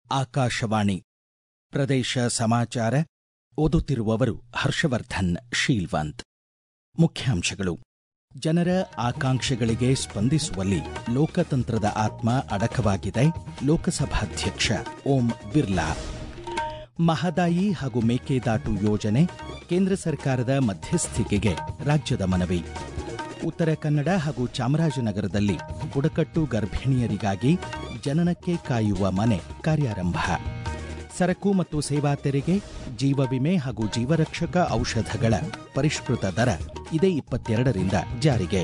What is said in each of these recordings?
ಆಕಾಶವಾಣಿ ಪ್ರದೇಶ ಸಮಾಚಾರ ಓದುತ್ತಿರುವವರು ಹರ್ಷವರ್ಧನ್ ಶೀಲ್ವಂತ್ ಮುಖ್ಯಾಂಶಗಳು ಜನರ ಆಕಾಂಕ್ಷೆಗಳಿಗೆ ಸ್ಪಂದಿಸುವಲ್ಲಿ ಲೋಕತಂತ್ರದ ಆತ್ಮ ಅಡಕವಾಗಿದೆ ಲೋಕಸಭಾಧ್ಯಕ್ಷ ಓಂ ಬಿರ್ಲಾ ಮಹದಾಯಿ ಹಾಗೂ ಮೇಕೆದಾಟು ಯೋಜನೆ ಕೇಂದ್ರ ಸರ್ಕಾರದ ಮಧ್ಯಸ್ಥಿಕೆಗೆ ರಾಜ್ಯದ ಮನವಿ ಉತ್ತರ ಕನ್ನಡ ಹಾಗೂ ಚಾಮರಾಜನಗರದಲ್ಲಿ ಬುಡಕಟ್ಟು ಗರ್ಭಿಣಿಯರಿಗಾಗಿ ಜನನಕ್ಕೆ ಕಾಯುವ ಮನೆ ಕಾರ್ಯಾರಂಭ ಸರಕು ಮತ್ತು ಸೇವಾ ತೆರಿಗೆ ಜೀವ ವಿಮೆ ಹಾಗೂ ಜೀವರಕ್ಷಕ ಔಷಧಗಳ ಪರಿಷ್ಕೃತ ದರ ಇದೇ ಇಪ್ಪತ್ತೆರಡರಿಂದ ಜಾರಿಗೆ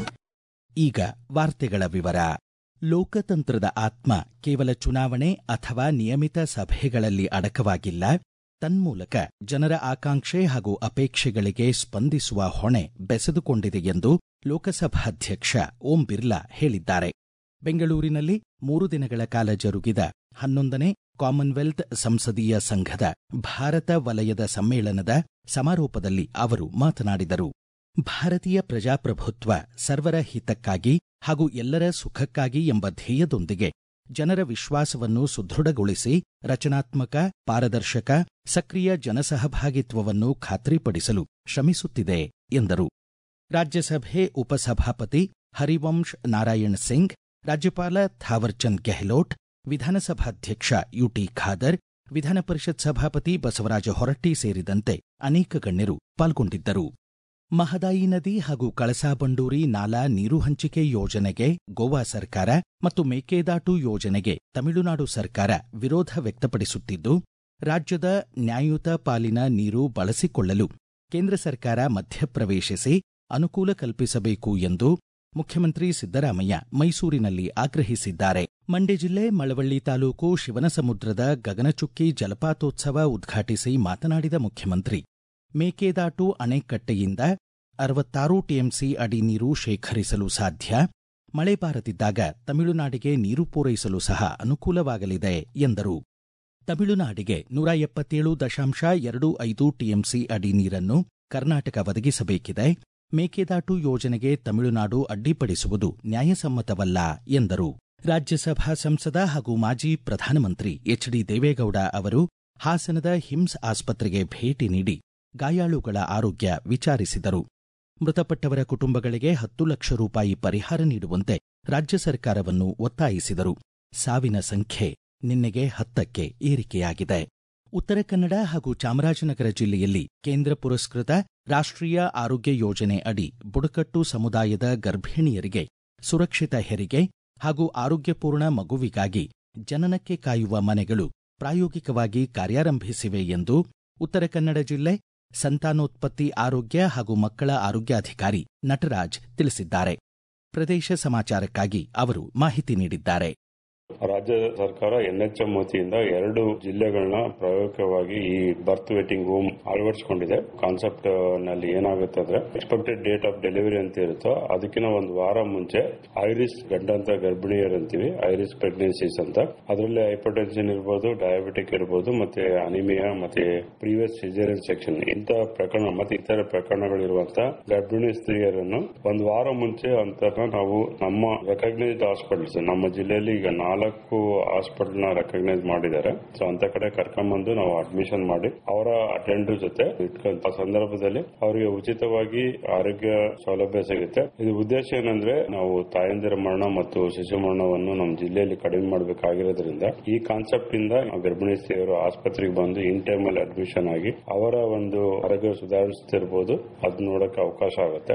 ಈಗ ವಾರ್ತೆಗಳ ವಿವರ ಲೋಕತಂತ್ರದ ಆತ್ಮ ಕೇವಲ ಚುನಾವಣೆ ಅಥವಾ ನಿಯಮಿತ ಸಭೆಗಳಲ್ಲಿ ಅಡಕವಾಗಿಲ್ಲ ತನ್ಮೂಲಕ ಜನರ ಆಕಾಂಕ್ಷೆ ಹಾಗೂ ಅಪೇಕ್ಷೆಗಳಿಗೆ ಸ್ಪಂದಿಸುವ ಹೊಣೆ ಬೆಸೆದುಕೊಂಡಿದೆ ಎಂದು ಲೋಕಸಭಾಧ್ಯಕ್ಷ ಓಂ ಬಿರ್ಲಾ ಹೇಳಿದ್ದಾರೆ ಬೆಂಗಳೂರಿನಲ್ಲಿ ಮೂರು ದಿನಗಳ ಕಾಲ ಜರುಗಿದ ಹನ್ನೊಂದನೇ ಕಾಮನ್ವೆಲ್ತ್ ಸಂಸದೀಯ ಸಂಘದ ಭಾರತ ವಲಯದ ಸಮ್ಮೇಳನದ ಸಮಾರೋಪದಲ್ಲಿ ಅವರು ಮಾತನಾಡಿದರು ಭಾರತೀಯ ಪ್ರಜಾಪ್ರಭುತ್ವ ಸರ್ವರ ಹಿತಕ್ಕಾಗಿ ಹಾಗೂ ಎಲ್ಲರ ಸುಖಕ್ಕಾಗಿ ಎಂಬ ಧ್ಯೇಯದೊಂದಿಗೆ ಜನರ ವಿಶ್ವಾಸವನ್ನು ಸುದೃಢಗೊಳಿಸಿ ರಚನಾತ್ಮಕ ಪಾರದರ್ಶಕ ಸಕ್ರಿಯ ಜನಸಹಭಾಗಿತ್ವವನ್ನು ಖಾತ್ರಿಪಡಿಸಲು ಶ್ರಮಿಸುತ್ತಿದೆ ಎಂದರು ರಾಜ್ಯಸಭೆ ಉಪಸಭಾಪತಿ ಹರಿವಂಶ್ ನಾರಾಯಣ್ ಸಿಂಗ್ ರಾಜ್ಯಪಾಲ ಥಾವರ್ಚಂದ್ ಗೆಹ್ಲೋಟ್ ವಿಧಾನಸಭಾಧ್ಯಕ್ಷ ಯುಟಿ ಖಾದರ್ ವಿಧಾನ ಪರಿಷತ್ ಸಭಾಪತಿ ಬಸವರಾಜ ಹೊರಟ್ಟಿ ಸೇರಿದಂತೆ ಅನೇಕ ಗಣ್ಯರು ಪಾಲ್ಗೊಂಡಿದ್ದರು ಮಹದಾಯಿ ನದಿ ಹಾಗೂ ಕಳಸಾ ಬಂಡೂರಿ ನಾಲಾ ನೀರು ಹಂಚಿಕೆ ಯೋಜನೆಗೆ ಗೋವಾ ಸರ್ಕಾರ ಮತ್ತು ಮೇಕೆದಾಟು ಯೋಜನೆಗೆ ತಮಿಳುನಾಡು ಸರ್ಕಾರ ವಿರೋಧ ವ್ಯಕ್ತಪಡಿಸುತ್ತಿದ್ದು ರಾಜ್ಯದ ನ್ಯಾಯಯುತ ಪಾಲಿನ ನೀರು ಬಳಸಿಕೊಳ್ಳಲು ಕೇಂದ್ರ ಸರ್ಕಾರ ಮಧ್ಯಪ್ರವೇಶಿಸಿ ಅನುಕೂಲ ಕಲ್ಪಿಸಬೇಕು ಎಂದು ಮುಖ್ಯಮಂತ್ರಿ ಸಿದ್ದರಾಮಯ್ಯ ಮೈಸೂರಿನಲ್ಲಿ ಆಗ್ರಹಿಸಿದ್ದಾರೆ ಮಂಡ್ಯ ಜಿಲ್ಲೆ ಮಳವಳ್ಳಿ ತಾಲೂಕು ಶಿವನಸಮುದ್ರದ ಗಗನಚುಕ್ಕಿ ಜಲಪಾತೋತ್ಸವ ಉದ್ಘಾಟಿಸಿ ಮಾತನಾಡಿದ ಮುಖ್ಯಮಂತ್ರಿ ಮೇಕೆದಾಟು ಅಣೆಕಟ್ಟೆಯಿಂದ ಅರವತ್ತಾರು ಟಿಎಂಸಿ ಅಡಿ ನೀರು ಶೇಖರಿಸಲು ಸಾಧ್ಯ ಮಳೆ ಬಾರದಿದ್ದಾಗ ತಮಿಳುನಾಡಿಗೆ ನೀರು ಪೂರೈಸಲು ಸಹ ಅನುಕೂಲವಾಗಲಿದೆ ಎಂದರು ತಮಿಳುನಾಡಿಗೆ ನೂರ ಎಪ್ಪತ್ತೇಳು ದಶಾಂಶ ಎರಡು ಐದು ಟಿಎಂಸಿ ಅಡಿ ನೀರನ್ನು ಕರ್ನಾಟಕ ಒದಗಿಸಬೇಕಿದೆ ಮೇಕೆದಾಟು ಯೋಜನೆಗೆ ತಮಿಳುನಾಡು ಅಡ್ಡಿಪಡಿಸುವುದು ನ್ಯಾಯಸಮ್ಮತವಲ್ಲ ಎಂದರು ರಾಜ್ಯಸಭಾ ಸಂಸದ ಹಾಗೂ ಮಾಜಿ ಪ್ರಧಾನಮಂತ್ರಿ ಎಚ್ ಡಿ ದೇವೇಗೌಡ ಅವರು ಹಾಸನದ ಹಿಮ್ಸ್ ಆಸ್ಪತ್ರೆಗೆ ಭೇಟಿ ನೀಡಿ ಗಾಯಾಳುಗಳ ಆರೋಗ್ಯ ವಿಚಾರಿಸಿದರು ಮೃತಪಟ್ಟವರ ಕುಟುಂಬಗಳಿಗೆ ಹತ್ತು ಲಕ್ಷ ರೂಪಾಯಿ ಪರಿಹಾರ ನೀಡುವಂತೆ ರಾಜ್ಯ ಸರ್ಕಾರವನ್ನು ಒತ್ತಾಯಿಸಿದರು ಸಾವಿನ ಸಂಖ್ಯೆ ನಿನ್ನೆಗೆ ಹತ್ತಕ್ಕೆ ಏರಿಕೆಯಾಗಿದೆ ಉತ್ತರ ಕನ್ನಡ ಹಾಗೂ ಚಾಮರಾಜನಗರ ಜಿಲ್ಲೆಯಲ್ಲಿ ಕೇಂದ್ರ ಪುರಸ್ಕೃತ ರಾಷ್ಟ್ರೀಯ ಆರೋಗ್ಯ ಯೋಜನೆ ಅಡಿ ಬುಡಕಟ್ಟು ಸಮುದಾಯದ ಗರ್ಭಿಣಿಯರಿಗೆ ಸುರಕ್ಷಿತ ಹೆರಿಗೆ ಹಾಗೂ ಆರೋಗ್ಯಪೂರ್ಣ ಮಗುವಿಗಾಗಿ ಜನನಕ್ಕೆ ಕಾಯುವ ಮನೆಗಳು ಪ್ರಾಯೋಗಿಕವಾಗಿ ಕಾರ್ಯಾರಂಭಿಸಿವೆ ಎಂದು ಉತ್ತರ ಕನ್ನಡ ಜಿಲ್ಲೆ ಸಂತಾನೋತ್ಪತ್ತಿ ಆರೋಗ್ಯ ಹಾಗೂ ಮಕ್ಕಳ ಆರೋಗ್ಯಾಧಿಕಾರಿ ನಟರಾಜ್ ತಿಳಿಸಿದ್ದಾರೆ ಪ್ರದೇಶ ಸಮಾಚಾರಕ್ಕಾಗಿ ಅವರು ಮಾಹಿತಿ ನೀಡಿದ್ದಾರೆ ರಾಜ್ಯ ಸರ್ಕಾರ ಎನ್ಎಚ್ಎಂ ವತಿಯಿಂದ ಎರಡು ಜಿಲ್ಲೆಗಳನ್ನ ಪ್ರಾಯೋಗಿಕವಾಗಿ ಈ ಬರ್ತ್ ವೇಟಿಂಗ್ ಹೋಮ್ ಅಳವಡಿಸಿಕೊಂಡಿದೆ ಕಾನ್ಸೆಪ್ಟ್ ನಲ್ಲಿ ಏನಾಗುತ್ತೆ ಅಂದ್ರೆ ಎಕ್ಸ್ಪೆಕ್ಟೆಡ್ ಡೇಟ್ ಆಫ್ ಡೆಲಿವರಿ ಅಂತ ಇರುತ್ತೋ ಅದಕ್ಕಿಂತ ಒಂದು ವಾರ ಮುಂಚೆ ಐರಿಸ್ ಗಂಡಂತ ಗರ್ಭಿಣಿಯರು ಅಂತೀವಿ ಐರಿಸ್ ಪ್ರೆಗ್ನೆನ್ಸೀಸ್ ಅಂತ ಅದರಲ್ಲಿ ಹೈಪರ್ಟೆನ್ಷನ್ ಇರ್ಬೋದು ಡಯಾಬಿಟಿಕ್ ಇರ್ಬೋದು ಮತ್ತೆ ಅನಿಮಿಯಾ ಮತ್ತೆ ಪ್ರೀವಿಯಸ್ ಸಿಜೇರಿಯನ್ ಸೆಕ್ಷನ್ ಇಂಥ ಪ್ರಕರಣ ಮತ್ತೆ ಇತರ ಪ್ರಕರಣಗಳಿರುವಂತ ಗರ್ಭಿಣಿ ಸ್ತ್ರೀಯರನ್ನು ಒಂದು ವಾರ ಮುಂಚೆ ಅಂತ ನಾವು ನಮ್ಮ ರೆಕಗ್ನೈಸ್ಡ್ ಹಾಸ್ಪಿಟಲ್ಸ್ ನಮ್ಮ ಜಿಲ್ಲೆಯಲ್ಲಿ ಈಗ ನಾಲ್ಕು ಹಾಸ್ಪಿಟಲ್ ನ ರೆಕಗ್ನೈಸ್ ಮಾಡಿದ್ದಾರೆ ಸೊ ಅಂತ ಕಡೆ ಕರ್ಕೊಂಡ್ಬಂದು ನಾವು ಅಡ್ಮಿಷನ್ ಮಾಡಿ ಅವರ ಅಟೆಂಡರ್ ಜೊತೆ ಇಟ್ಕೊಂತ ಸಂದರ್ಭದಲ್ಲಿ ಅವರಿಗೆ ಉಚಿತವಾಗಿ ಆರೋಗ್ಯ ಸೌಲಭ್ಯ ಸಿಗುತ್ತೆ ಇದು ಉದ್ದೇಶ ಏನಂದ್ರೆ ನಾವು ತಾಯಂದಿರ ಮರಣ ಮತ್ತು ಶಿಶು ಮರಣವನ್ನು ನಮ್ಮ ಜಿಲ್ಲೆಯಲ್ಲಿ ಕಡಿಮೆ ಮಾಡಬೇಕಾಗಿರೋದ್ರಿಂದ ಈ ಕಾನ್ಸೆಪ್ಟ್ ಇಂದ ಗರ್ಭಿಣಿ ಸ್ತ್ರೀಯರು ಆಸ್ಪತ್ರೆಗೆ ಬಂದು ಇನ್ ಟೈಮ್ ಅಲ್ಲಿ ಅಡ್ಮಿಷನ್ ಆಗಿ ಅವರ ಒಂದು ಆರೋಗ್ಯ ಸುಧಾರಿಸುತ್ತಿರಬಹುದು ಅದು ನೋಡಕ್ಕೆ ಅವಕಾಶ ಆಗುತ್ತೆ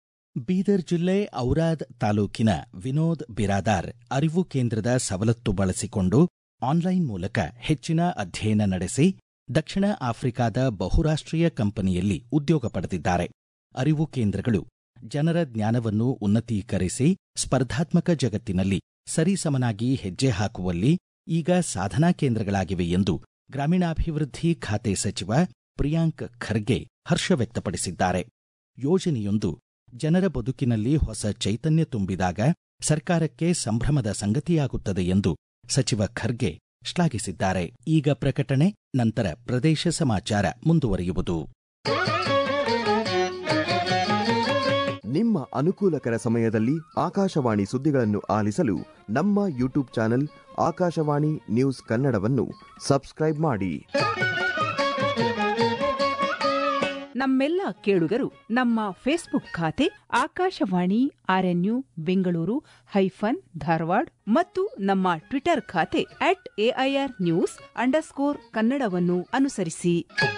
ಬೀದರ್ ಜಿಲ್ಲೆ ಔರಾದ್ ತಾಲೂಕಿನ ವಿನೋದ್ ಬಿರಾದಾರ್ ಅರಿವು ಕೇಂದ್ರದ ಸವಲತ್ತು ಬಳಸಿಕೊಂಡು ಆನ್ಲೈನ್ ಮೂಲಕ ಹೆಚ್ಚಿನ ಅಧ್ಯಯನ ನಡೆಸಿ ದಕ್ಷಿಣ ಆಫ್ರಿಕಾದ ಬಹುರಾಷ್ಟ್ರೀಯ ಕಂಪನಿಯಲ್ಲಿ ಉದ್ಯೋಗ ಪಡೆದಿದ್ದಾರೆ ಅರಿವು ಕೇಂದ್ರಗಳು ಜನರ ಜ್ಞಾನವನ್ನು ಉನ್ನತೀಕರಿಸಿ ಸ್ಪರ್ಧಾತ್ಮಕ ಜಗತ್ತಿನಲ್ಲಿ ಸರಿಸಮನಾಗಿ ಹೆಜ್ಜೆ ಹಾಕುವಲ್ಲಿ ಈಗ ಸಾಧನಾ ಕೇಂದ್ರಗಳಾಗಿವೆ ಎಂದು ಗ್ರಾಮೀಣಾಭಿವೃದ್ಧಿ ಖಾತೆ ಸಚಿವ ಪ್ರಿಯಾಂಕ್ ಖರ್ಗೆ ಹರ್ಷ ವ್ಯಕ್ತಪಡಿಸಿದ್ದಾರೆ ಯೋಜನೆಯೊಂದು ಜನರ ಬದುಕಿನಲ್ಲಿ ಹೊಸ ಚೈತನ್ಯ ತುಂಬಿದಾಗ ಸರ್ಕಾರಕ್ಕೆ ಸಂಭ್ರಮದ ಸಂಗತಿಯಾಗುತ್ತದೆ ಎಂದು ಸಚಿವ ಖರ್ಗೆ ಶ್ಲಾಘಿಸಿದ್ದಾರೆ ಈಗ ಪ್ರಕಟಣೆ ನಂತರ ಪ್ರದೇಶ ಸಮಾಚಾರ ಮುಂದುವರಿಯುವುದು ನಿಮ್ಮ ಅನುಕೂಲಕರ ಸಮಯದಲ್ಲಿ ಆಕಾಶವಾಣಿ ಸುದ್ದಿಗಳನ್ನು ಆಲಿಸಲು ನಮ್ಮ ಯೂಟ್ಯೂಬ್ ಚಾನೆಲ್ ಆಕಾಶವಾಣಿ ನ್ಯೂಸ್ ಕನ್ನಡವನ್ನು ಸಬ್ಸ್ಕ್ರೈಬ್ ಮಾಡಿ ನಮ್ಮೆಲ್ಲ ಕೇಳುಗರು ನಮ್ಮ ಫೇಸ್ಬುಕ್ ಖಾತೆ ಆಕಾಶವಾಣಿ ಆರ್ಎನ್ಯು ಬೆಂಗಳೂರು ಹೈಫನ್ ಧಾರವಾಡ ಮತ್ತು ನಮ್ಮ ಟ್ವಿಟರ್ ಖಾತೆ ಅಟ್ ಎಐಆರ್ ನ್ಯೂಸ್ ಅಂಡರ್ಸ್ಕೋರ್ ಕನ್ನಡವನ್ನು ಅನುಸರಿಸಿ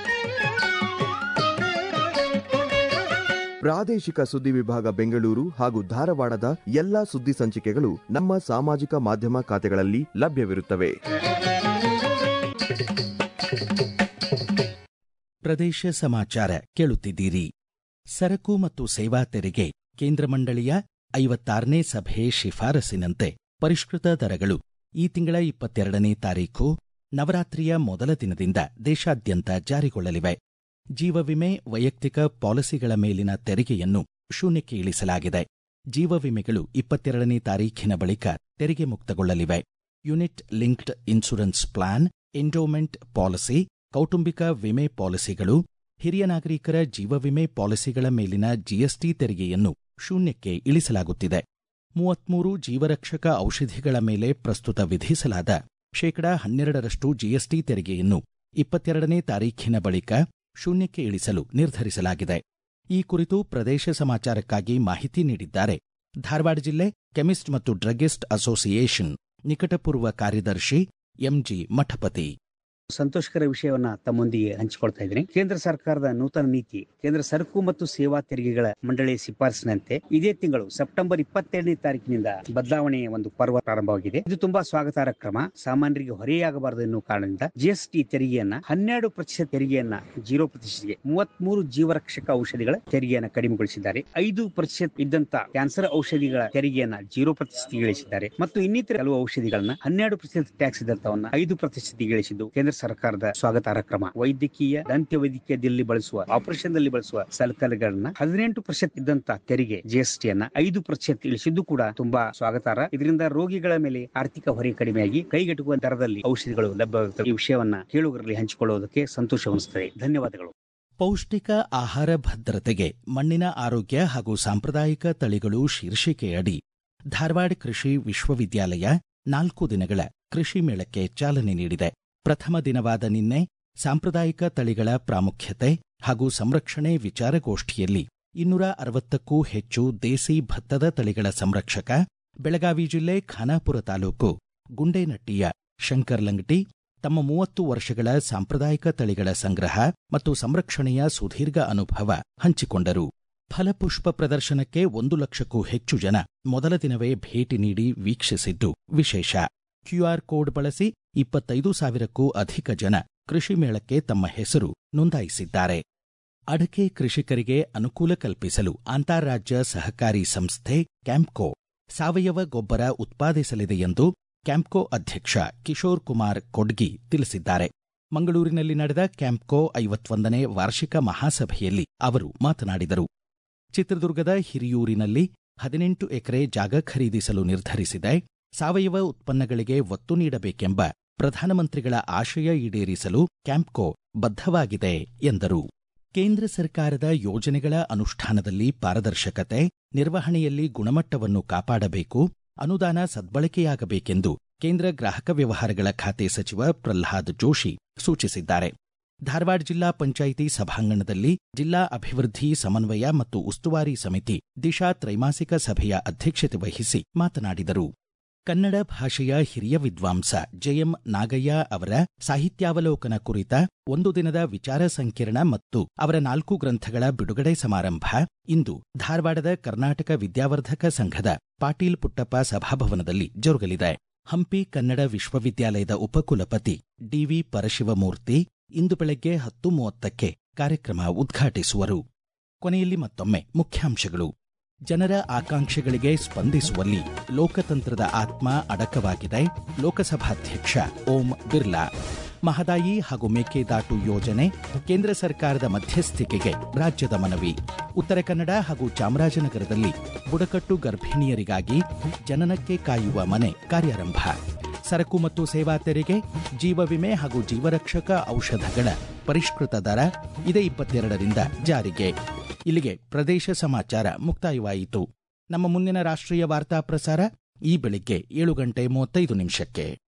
ಪ್ರಾದೇಶಿಕ ಸುದ್ದಿ ವಿಭಾಗ ಬೆಂಗಳೂರು ಹಾಗೂ ಧಾರವಾಡದ ಎಲ್ಲಾ ಸುದ್ದಿ ಸಂಚಿಕೆಗಳು ನಮ್ಮ ಸಾಮಾಜಿಕ ಮಾಧ್ಯಮ ಖಾತೆಗಳಲ್ಲಿ ಲಭ್ಯವಿರುತ್ತವೆ ಪ್ರದೇಶ ಸಮಾಚಾರ ಕೇಳುತ್ತಿದ್ದೀರಿ ಸರಕು ಮತ್ತು ಸೇವಾ ತೆರಿಗೆ ಕೇಂದ್ರ ಮಂಡಳಿಯ ಐವತ್ತಾರನೇ ಸಭೆ ಶಿಫಾರಸಿನಂತೆ ಪರಿಷ್ಕೃತ ದರಗಳು ಈ ತಿಂಗಳ ಇಪ್ಪತ್ತೆರಡನೇ ತಾರೀಖು ನವರಾತ್ರಿಯ ಮೊದಲ ದಿನದಿಂದ ದೇಶಾದ್ಯಂತ ಜಾರಿಗೊಳ್ಳಲಿವೆ ಜೀವ ವಿಮೆ ವೈಯಕ್ತಿಕ ಪಾಲಿಸಿಗಳ ಮೇಲಿನ ತೆರಿಗೆಯನ್ನು ಶೂನ್ಯಕ್ಕೆ ಇಳಿಸಲಾಗಿದೆ ಜೀವ ವಿಮೆಗಳು ಇಪ್ಪತ್ತೆರಡನೇ ತಾರೀಖಿನ ಬಳಿಕ ತೆರಿಗೆ ಮುಕ್ತಗೊಳ್ಳಲಿವೆ unit linked insurance plan endowment policy ಕೌಟುಂಬಿಕ ವಿಮೆ ಪಾಲಿಸಿಗಳು ಹಿರಿಯ ನಾಗರಿಕರ ಜೀವ ವಿಮೆ ಪಾಲಿಸಿಗಳ ಮೇಲಿನ ಜಿಎಸ್ಟಿ ತೆರಿಗೆಯನ್ನು ಶೂನ್ಯಕ್ಕೆ ಇಳಿಸಲಾಗುತ್ತಿದೆ ಮೂವತ್ಮೂರು ಜೀವರಕ್ಷಕ ಔಷಧಿಗಳ ಮೇಲೆ ಪ್ರಸ್ತುತ ವಿಧಿಸಲಾದ ಶೇಕಡಾ ಹನ್ನೆರಡರಷ್ಟು ಜಿಎಸ್ಟಿ ತೆರಿಗೆಯನ್ನು ಇಪ್ಪತ್ತೆರಡನೇ ತಾರೀಖಿನ ಬಳಿಕ ಶೂನ್ಯಕ್ಕೆ ಇಳಿಸಲು ನಿರ್ಧರಿಸಲಾಗಿದೆ ಈ ಕುರಿತು ಪ್ರದೇಶ ಸಮಾಚಾರಕ್ಕಾಗಿ ಮಾಹಿತಿ ನೀಡಿದ್ದಾರೆ ಧಾರವಾಡ ಜಿಲ್ಲೆ ಕೆಮಿಸ್ಟ್ ಮತ್ತು ಡ್ರಗ್ಗಿಸ್ಟ್ ಅಸೋಸಿಯೇಷನ್ ನಿಕಟಪೂರ್ವ ಕಾರ್ಯದರ್ಶಿ ಎಂಜಿ ಮಠಪತಿ ಸಂತೋಷಕರ ವಿಷಯವನ್ನ ತಮ್ಮೊಂದಿಗೆ ಹಂಚಿಕೊಳ್ತಾ ಇದ್ದೀನಿ ಕೇಂದ್ರ ಸರ್ಕಾರದ ನೂತನ ನೀತಿ ಕೇಂದ್ರ ಸರಕು ಮತ್ತು ಸೇವಾ ತೆರಿಗೆಗಳ ಮಂಡಳಿ ಶಿಫಾರಸಿನಂತೆ ಇದೇ ತಿಂಗಳು ಸೆಪ್ಟೆಂಬರ್ ಇಪ್ಪತ್ತೆರಡನೇ ತಾರೀಕಿನಿಂದ ಬದಲಾವಣೆಯ ಒಂದು ಪರ್ವ ಪ್ರಾರಂಭವಾಗಿದೆ ಇದು ತುಂಬಾ ಸ್ವಾಗತಾರ್ಹ ಕ್ರಮ ಸಾಮಾನ್ಯರಿಗೆ ಹೊರೆಯಾಗಬಾರದು ಎನ್ನುವ ಕಾರಣದಿಂದ ಜಿಎಸ್ಟಿ ತೆರಿಗೆಯನ್ನ ಹನ್ನೆರಡು ಪ್ರತಿಶತ ತೆರಿಗೆಯನ್ನ ಜೀರೋ ಪ್ರತಿಶತಕ್ಕೆ ಮೂವತ್ಮೂರು ಜೀವರಕ್ಷಕ ಔಷಧಿಗಳ ತೆರಿಗೆಯನ್ನ ಕಡಿಮೆಗೊಳಿಸಿದ್ದಾರೆ ಐದು ಪ್ರತಿಶತ ಇದ್ದಂತ ಕ್ಯಾನ್ಸರ್ ಔಷಧಿಗಳ ತೆರಿಗೆಯನ್ನ ಜೀರೋ ಪ್ರತಿಶತಕ್ಕೆ ಇಳಿಸಿದ್ದಾರೆ ಮತ್ತು ಇನ್ನಿತರ ಕೆಲವು ಔಷಧಿಗಳನ್ನ ಹನ್ನೆರಡು ಪ್ರತಿಶತ ಟ್ಯಾಕ್ಸ್ ಇದ್ದಂತವನ್ನ ಐದು ಪ್ರತಿಶತಕ್ಕೆ ಇಳಿಸಿದ್ದು ಕೇಂದ್ರ ಸರ್ಕಾರದ ಸ್ವಾಗತಾರ್ಹ ಕ್ರಮ ವೈದ್ಯಕೀಯ ದಂತ್ಯ ವೈದ್ಯಕೀಯದಲ್ಲಿ ಬಳಸುವ ಆಪರೇಷನ್ ದಲ್ಲಿ ಬಳಸುವ ಸಲಕರಣೆಗಳನ್ನ ಹದಿನೆಂಟು ಪ್ರತಿಶತ ಇದ್ದಂತ ತೆರಿಗೆ ಜಿಎಸ್ಟಿಯನ್ನ ಐದು ಪ್ರತಿಶತ ಇಳಿಸಿದ್ದು ಕೂಡ ತುಂಬಾ ಸ್ವಾಗತಾರ್ಹ ಇದರಿಂದ ರೋಗಿಗಳ ಮೇಲೆ ಆರ್ಥಿಕ ಹೊರೆ ಕಡಿಮೆಯಾಗಿ ಕೈಗೆಟುಕುವ ದರದಲ್ಲಿ ಔಷಧಿಗಳು ಲಭ್ಯವಾಗುತ್ತವೆ ಈ ವಿಷಯವನ್ನ ಕೇಳುಗರಲ್ಲಿ ಹಂಚಿಕೊಳ್ಳುವುದಕ್ಕೆ ಸಂತೋಷವನಿಸುತ್ತದೆ ಧನ್ಯವಾದಗಳು ಪೌಷ್ಟಿಕ ಆಹಾರ ಭದ್ರತೆಗೆ ಮಣ್ಣಿನ ಆರೋಗ್ಯ ಹಾಗೂ ಸಾಂಪ್ರದಾಯಿಕ ತಳಿಗಳು ಶೀರ್ಷಿಕೆಯಡಿ ಧಾರವಾಡ ಕೃಷಿ ವಿಶ್ವವಿದ್ಯಾಲಯ ನಾಲ್ಕು ದಿನಗಳ ಕೃಷಿ ಮೇಳಕ್ಕೆ ಚಾಲನೆ ನೀಡಿದೆ ಪ್ರಥಮ ದಿನವಾದ ನಿನ್ನೆ ಸಾಂಪ್ರದಾಯಿಕ ತಳಿಗಳ ಪ್ರಾಮುಖ್ಯತೆ ಹಾಗೂ ಸಂರಕ್ಷಣೆ ವಿಚಾರಗೋಷ್ಠಿಯಲ್ಲಿ ಇನ್ನೂರ ಅರವತ್ತಕ್ಕೂ ಹೆಚ್ಚು ದೇಸಿ ಭತ್ತದ ತಳಿಗಳ ಸಂರಕ್ಷಕ ಬೆಳಗಾವಿ ಜಿಲ್ಲೆ ಖಾನಾಪುರ ತಾಲೂಕು ಗುಂಡೇನಟ್ಟಿಯ ಶಂಕರ್ ಲಂಗಟಿ ತಮ್ಮ ಮೂವತ್ತು ವರ್ಷಗಳ ಸಾಂಪ್ರದಾಯಿಕ ತಳಿಗಳ ಸಂಗ್ರಹ ಮತ್ತು ಸಂರಕ್ಷಣೆಯ ಸುದೀರ್ಘ ಅನುಭವ ಹಂಚಿಕೊಂಡರು ಫಲಪುಷ್ಪ ಪ್ರದರ್ಶನಕ್ಕೆ ಒಂದು ಲಕ್ಷಕ್ಕೂ ಹೆಚ್ಚು ಜನ ಮೊದಲ ದಿನವೇ ಭೇಟಿ ನೀಡಿ ವೀಕ್ಷಿಸಿದ್ದು ವಿಶೇಷ ಕ್ಯೂಆರ್ ಕೋಡ್ ಬಳಸಿ ಇಪ್ಪತ್ತೈದು ಸಾವಿರಕ್ಕೂ ಅಧಿಕ ಜನ ಕೃಷಿ ಮೇಳಕ್ಕೆ ತಮ್ಮ ಹೆಸರು ನೋಂದಾಯಿಸಿದ್ದಾರೆ ಅಡಕೆ ಕೃಷಿಕರಿಗೆ ಅನುಕೂಲ ಕಲ್ಪಿಸಲು ಅಂತಾರಾಜ್ಯ ಸಹಕಾರಿ ಸಂಸ್ಥೆ ಕ್ಯಾಂಪ್ಕೋ ಸಾವಯವ ಗೊಬ್ಬರ ಉತ್ಪಾದಿಸಲಿದೆ ಎಂದು ಕ್ಯಾಂಪ್ಕೋ ಅಧ್ಯಕ್ಷ ಕಿಶೋರ್ ಕುಮಾರ್ ಕೊಡ್ಗಿ ತಿಳಿಸಿದ್ದಾರೆ ಮಂಗಳೂರಿನಲ್ಲಿ ನಡೆದ ಕ್ಯಾಂಪ್ಕೋ ಐವತ್ತೊಂದನೇ ವಾರ್ಷಿಕ ಮಹಾಸಭೆಯಲ್ಲಿ ಅವರು ಮಾತನಾಡಿದರು ಚಿತ್ರದುರ್ಗದ ಹಿರಿಯೂರಿನಲ್ಲಿ ಹದಿನೆಂಟು ಎಕರೆ ಜಾಗ ಖರೀದಿಸಲು ನಿರ್ಧರಿಸಿದೆ ಸಾವಯವ ಉತ್ಪನ್ನಗಳಿಗೆ ಒತ್ತು ನೀಡಬೇಕೆಂಬ ಪ್ರಧಾನಮಂತ್ರಿಗಳ ಆಶಯ ಈಡೇರಿಸಲು ಕ್ಯಾಂಪ್ಕೋ ಬದ್ಧವಾಗಿದೆ ಎಂದರು ಕೇಂದ್ರ ಸರ್ಕಾರದ ಯೋಜನೆಗಳ ಅನುಷ್ಠಾನದಲ್ಲಿ ಪಾರದರ್ಶಕತೆ ನಿರ್ವಹಣೆಯಲ್ಲಿ ಗುಣಮಟ್ಟವನ್ನು ಕಾಪಾಡಬೇಕು ಅನುದಾನ ಸದ್ಬಳಕೆಯಾಗಬೇಕೆಂದು ಕೇಂದ್ರ ಗ್ರಾಹಕ ವ್ಯವಹಾರಗಳ ಖಾತೆ ಸಚಿವ ಪ್ರಲ್ಹಾದ್ ಜೋಶಿ ಸೂಚಿಸಿದ್ದಾರೆ ಧಾರವಾಡ ಜಿಲ್ಲಾ ಪಂಚಾಯಿತಿ ಸಭಾಂಗಣದಲ್ಲಿ ಜಿಲ್ಲಾ ಅಭಿವೃದ್ಧಿ ಸಮನ್ವಯ ಮತ್ತು ಉಸ್ತುವಾರಿ ಸಮಿತಿ ದಿಶಾ ತ್ರೈಮಾಸಿಕ ಸಭೆಯ ಅಧ್ಯಕ್ಷತೆ ವಹಿಸಿ ಮಾತನಾಡಿದರು ಕನ್ನಡ ಭಾಷೆಯ ಹಿರಿಯ ವಿದ್ವಾಂಸ ಜೆಎಂ ನಾಗಯ್ಯ ಅವರ ಸಾಹಿತ್ಯಾವಲೋಕನ ಕುರಿತ ಒಂದು ದಿನದ ವಿಚಾರ ಸಂಕಿರಣ ಮತ್ತು ಅವರ ನಾಲ್ಕು ಗ್ರಂಥಗಳ ಬಿಡುಗಡೆ ಸಮಾರಂಭ ಇಂದು ಧಾರವಾಡದ ಕರ್ನಾಟಕ ವಿದ್ಯಾವರ್ಧಕ ಸಂಘದ ಪಾಟೀಲ್ ಪುಟ್ಟಪ್ಪ ಸಭಾಭವನದಲ್ಲಿ ಜರುಗಲಿದೆ ಹಂಪಿ ಕನ್ನಡ ವಿಶ್ವವಿದ್ಯಾಲಯದ ಉಪಕುಲಪತಿ ಡಿವಿ ಪರಶಿವಮೂರ್ತಿ ಇಂದು ಬೆಳಗ್ಗೆ ಹತ್ತು ಮೂವತ್ತಕ್ಕೆ ಕಾರ್ಯಕ್ರಮ ಉದ್ಘಾಟಿಸುವರು ಕೊನೆಯಲ್ಲಿ ಮತ್ತೊಮ್ಮೆ ಮುಖ್ಯಾಂಶಗಳು ಜನರ ಆಕಾಂಕ್ಷೆಗಳಿಗೆ ಸ್ಪಂದಿಸುವಲ್ಲಿ ಲೋಕತಂತ್ರದ ಆತ್ಮ ಅಡಕವಾಗಿದೆ ಲೋಕಸಭಾಧ್ಯಕ್ಷ ಓಂ ಬಿರ್ಲಾ ಮಹದಾಯಿ ಹಾಗೂ ಮೇಕೆದಾಟು ಯೋಜನೆ ಕೇಂದ್ರ ಸರ್ಕಾರದ ಮಧ್ಯಸ್ಥಿಕೆಗೆ ರಾಜ್ಯದ ಮನವಿ ಉತ್ತರ ಕನ್ನಡ ಹಾಗೂ ಚಾಮರಾಜನಗರದಲ್ಲಿ ಬುಡಕಟ್ಟು ಗರ್ಭಿಣಿಯರಿಗಾಗಿ ಜನನಕ್ಕೆ ಕಾಯುವ ಮನೆ ಕಾರ್ಯಾರಂಭ ಸರಕು ಮತ್ತು ಸೇವಾ ತೆರಿಗೆ ಜೀವ ವಿಮೆ ಹಾಗೂ ಜೀವರಕ್ಷಕ ಔಷಧಗಳ ಪರಿಷ್ಕೃತ ದರ ಇದೇ ಇಪ್ಪತ್ತೆರಡರಿಂದ ಜಾರಿಗೆ ಇಲ್ಲಿಗೆ ಪ್ರದೇಶ ಸಮಾಚಾರ ಮುಕ್ತಾಯವಾಯಿತು ನಮ್ಮ ಮುಂದಿನ ರಾಷ್ಟ್ರೀಯ ವಾರ್ತಾ ಪ್ರಸಾರ ಈ ಬೆಳಿಗ್ಗೆ ಏಳು ಗಂಟೆ ಮೂವತ್ತೈದು ನಿಮಿಷಕ್ಕೆ